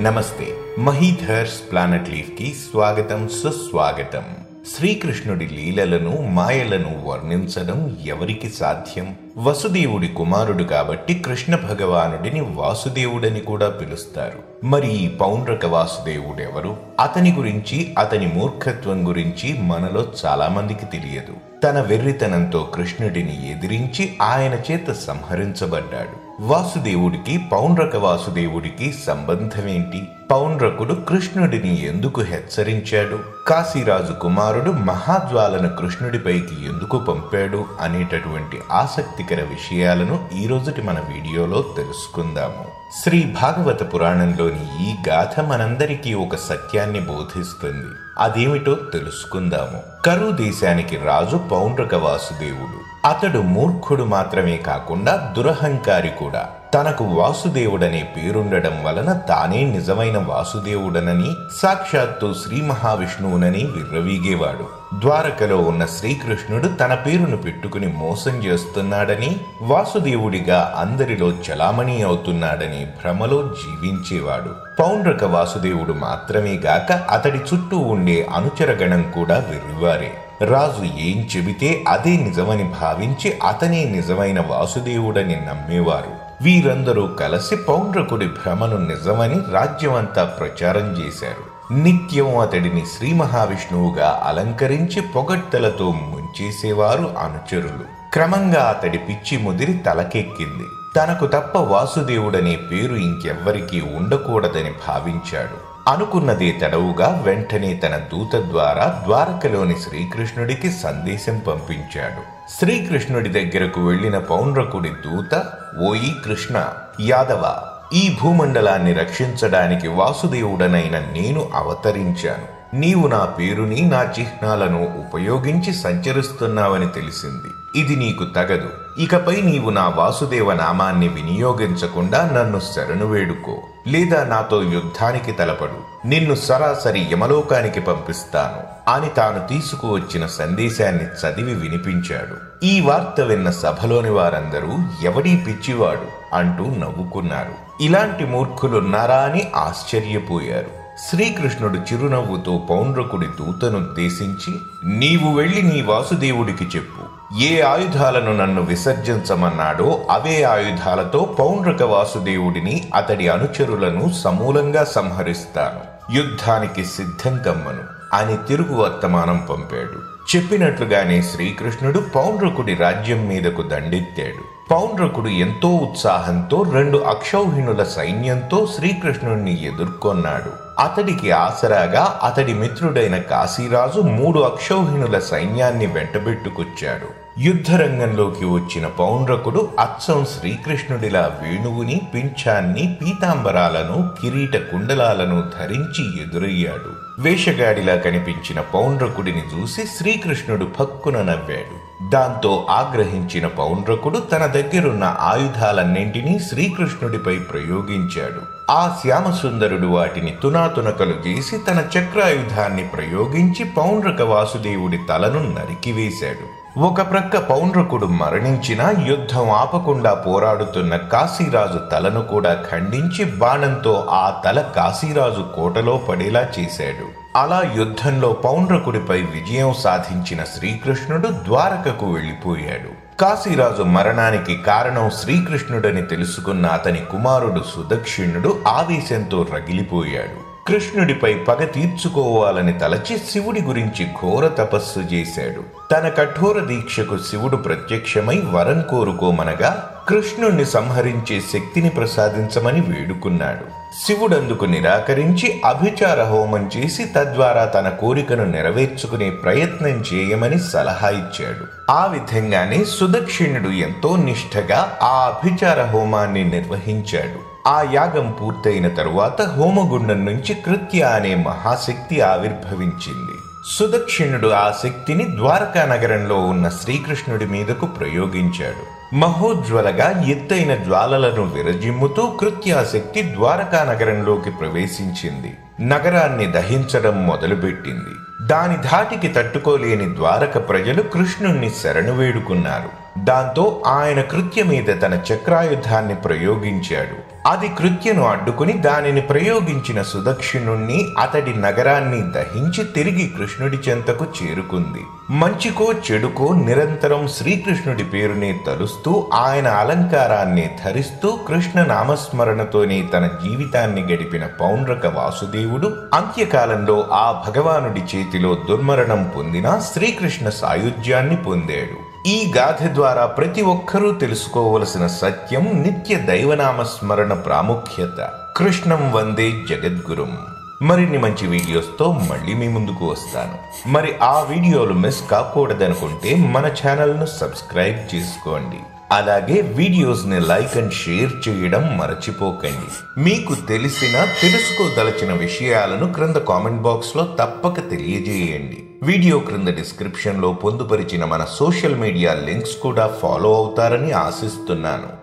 నమస్తే మహీధర్స్ planet leaf కి స్వాగతం సుస్వాగతం శ్రీకృష్ణుడి లీలలను మాయలను వర్ణించడం ఎవరికి సాధ్యం వసుదేవుడి కుమారుడు కాబట్టి కృష్ణ భగవానుడిని వాసుదేవుడని కూడా పిలుస్తారు మరి ఈ పౌండ్రక వాసుదేవుడెవరు అతని గురించి అతని మూర్ఖత్వం గురించి మనలో చాలా మందికి తెలియదు తన వెర్రితనంతో కృష్ణుడిని ఎదిరించి ఆయన చేత సంహరించబడ్డాడు వాసుదేవుడికి పౌండ్రక వాసుదేవుడికి సంబంధమేంటి పౌండ్రకుడు కృష్ణుడిని ఎందుకు హెచ్చరించాడు కాశీరాజు కుమారుడు మహాజ్వాలను కృష్ణుడిపైకి ఎందుకు పంపాడు అనేటటువంటి ఆసక్తికర విషయాలను ఈ రోజుటి మన వీడియోలో తెలుసుకుందాము శ్రీ భాగవత పురాణంలోని ఈ గాథ మనందరికీ ఒక సత్యాన్ని బోధిస్తుంది అదేమిటో తెలుసుకుందాము కరు దేశానికి రాజు పౌండ్రక వాసుదేవుడు అతడు మూర్ఖుడు మాత్రమే కాకుండా దురహంకారి కూడా తనకు వాసుదేవుడనే పేరుండడం వలన తానే నిజమైన వాసుదేవుడనని సాక్షాత్తు శ్రీ మహావిష్ణువునని విర్రవీగేవాడు ద్వారకలో ఉన్న శ్రీకృష్ణుడు తన పేరును పెట్టుకుని మోసం చేస్తున్నాడని వాసుదేవుడిగా అందరిలో చలామణి అవుతున్నాడని భ్రమలో జీవించేవాడు పౌండ్రక వాసుదేవుడు మాత్రమే గాక అతడి చుట్టూ ఉండే అనుచరగణం కూడా వెర్రివారే రాజు ఏం చెబితే అదే నిజమని భావించి అతనే నిజమైన వాసుదేవుడని నమ్మేవారు వీరందరూ కలిసి పౌండ్రకుడి భ్రమను నిజమని రాజ్యమంతా ప్రచారం చేశారు నిత్యం అతడిని శ్రీ మహావిష్ణువుగా అలంకరించి పొగడ్తలతో ముంచేసేవారు అనుచరులు క్రమంగా అతడి పిచ్చి ముదిరి తలకెక్కింది తనకు తప్ప వాసుదేవుడనే పేరు ఇంకెవ్వరికీ ఉండకూడదని భావించాడు అనుకున్నదే తడవుగా వెంటనే తన దూత ద్వారా ద్వారకలోని శ్రీకృష్ణుడికి సందేశం పంపించాడు శ్రీకృష్ణుడి దగ్గరకు వెళ్లిన పౌండ్రకుడి దూత ఓయి కృష్ణ యాదవ ఈ భూమండలాన్ని రక్షించడానికి వాసుదేవుడనైన నేను అవతరించాను నీవు నా పేరుని నా చిహ్నాలను ఉపయోగించి సంచరిస్తున్నావని తెలిసింది ఇది నీకు తగదు ఇకపై నీవు నా వాసుదేవ నామాన్ని వినియోగించకుండా నన్ను శరణు వేడుకో లేదా నాతో యుద్ధానికి తలపడు నిన్ను సరాసరి యమలోకానికి పంపిస్తాను అని తాను తీసుకువచ్చిన సందేశాన్ని చదివి వినిపించాడు ఈ వార్త విన్న సభలోని వారందరూ ఎవడీ పిచ్చివాడు అంటూ నవ్వుకున్నారు ఇలాంటి మూర్ఖులున్నారా అని ఆశ్చర్యపోయారు శ్రీకృష్ణుడు చిరునవ్వుతో పౌండ్రకుడి దూతనుద్దేశించి నీవు వెళ్లి నీ వాసుదేవుడికి చెప్పు ఏ ఆయుధాలను నన్ను విసర్జించమన్నాడో అవే ఆయుధాలతో పౌండ్రక వాసుదేవుడిని అతడి అనుచరులను సమూలంగా సంహరిస్తాను యుద్ధానికి సిద్ధం కమ్మను అని తిరుగు వర్తమానం పంపాడు చెప్పినట్లుగానే శ్రీకృష్ణుడు పౌండ్రకుడి రాజ్యం మీదకు దండెత్తాడు పౌండ్రకుడు ఎంతో ఉత్సాహంతో రెండు అక్షౌహిణుల సైన్యంతో శ్రీకృష్ణుణ్ణి ఎదుర్కొన్నాడు అతడికి ఆసరాగా అతడి మిత్రుడైన కాశీరాజు మూడు అక్షౌహిణుల సైన్యాన్ని వెంటబెట్టుకొచ్చాడు యుద్ధరంగంలోకి వచ్చిన పౌండ్రకుడు అచ్చం శ్రీకృష్ణుడిలా వేణువుని పింఛాన్ని పీతాంబరాలను కిరీట కుండలాలను ధరించి ఎదురయ్యాడు వేషగాడిలా కనిపించిన పౌండ్రకుడిని చూసి శ్రీకృష్ణుడు భక్కున నవ్వాడు దాంతో ఆగ్రహించిన పౌండ్రకుడు తన దగ్గరున్న ఆయుధాలన్నింటినీ శ్రీకృష్ణుడిపై ప్రయోగించాడు ఆ శ్యామసుందరుడు వాటిని తునాతునకలు చేసి తన చక్రాయుధాన్ని ప్రయోగించి పౌండ్రక వాసుదేవుడి తలను నరికివేశాడు ఒక ప్రక్క పౌండ్రకుడు మరణించినా యుద్ధం ఆపకుండా పోరాడుతున్న కాశీరాజు తలను కూడా ఖండించి బాణంతో ఆ తల కాశీరాజు కోటలో పడేలా చేశాడు అలా యుద్ధంలో పౌండ్రకుడిపై విజయం సాధించిన శ్రీకృష్ణుడు ద్వారకకు వెళ్ళిపోయాడు కాశీరాజు మరణానికి కారణం శ్రీకృష్ణుడని తెలుసుకున్న అతని కుమారుడు సుదక్షిణుడు ఆవేశంతో రగిలిపోయాడు కృష్ణుడిపై పగ తీర్చుకోవాలని తలచి శివుడి గురించి ఘోర తపస్సు చేశాడు తన కఠోర దీక్షకు శివుడు ప్రత్యక్షమై వరం కోరుకోమనగా కృష్ణుణ్ణి సంహరించే శక్తిని ప్రసాదించమని వేడుకున్నాడు శివుడందుకు నిరాకరించి అభిచార హోమం చేసి తద్వారా తన కోరికను నెరవేర్చుకునే ప్రయత్నం చేయమని సలహా ఇచ్చాడు ఆ విధంగానే సుదక్షిణుడు ఎంతో నిష్ఠగా ఆ అభిచార హోమాన్ని నిర్వహించాడు ఆ యాగం పూర్తయిన తరువాత హోమగుండం నుంచి కృత్య అనే మహాశక్తి ఆవిర్భవించింది సుదక్షిణుడు ఆ శక్తిని ద్వారకా నగరంలో ఉన్న శ్రీకృష్ణుడి మీదకు ప్రయోగించాడు మహోజ్వలగా ఎత్తైన జ్వాలలను విరజిమ్ముతూ కృత్యాశక్తి ద్వారకా నగరంలోకి ప్రవేశించింది నగరాన్ని దహించడం మొదలుపెట్టింది దాని ధాటికి తట్టుకోలేని ద్వారక ప్రజలు కృష్ణుణ్ణి శరణు వేడుకున్నారు దాంతో ఆయన కృత్య మీద తన చక్రాయుధాన్ని ప్రయోగించాడు అది కృత్యను అడ్డుకుని దానిని ప్రయోగించిన సుదక్షిణుణ్ణి అతడి నగరాన్ని దహించి తిరిగి కృష్ణుడి చెంతకు చేరుకుంది మంచికో చెడుకో నిరంతరం శ్రీకృష్ణుడి పేరునే తలుస్తూ ఆయన అలంకారాన్ని ధరిస్తూ కృష్ణ నామస్మరణతోనే తన జీవితాన్ని గడిపిన పౌండ్రక వాసుదేవుడు అంత్యకాలంలో ఆ భగవానుడి చేతిలో దుర్మరణం పొందిన శ్రీకృష్ణ సాయుధ్యాన్ని పొందాడు ఈ గాథ ద్వారా ప్రతి ఒక్కరూ తెలుసుకోవలసిన సత్యం నిత్య దైవనామస్మరణ ప్రాముఖ్యత కృష్ణం వందే జగద్గురుం మరిన్ని మంచి వీడియోస్తో మళ్ళీ మీ ముందుకు వస్తాను మరి ఆ వీడియోలు మిస్ కాకూడదనుకుంటే మన ఛానల్ను సబ్స్క్రైబ్ చేసుకోండి అలాగే వీడియోస్ని లైక్ అండ్ షేర్ చేయడం మరచిపోకండి మీకు తెలిసిన తెలుసుకోదలచిన విషయాలను క్రింద కామెంట్ బాక్స్లో తప్పక తెలియజేయండి వీడియో క్రింద డిస్క్రిప్షన్లో పొందుపరిచిన మన సోషల్ మీడియా లింక్స్ కూడా ఫాలో అవుతారని ఆశిస్తున్నాను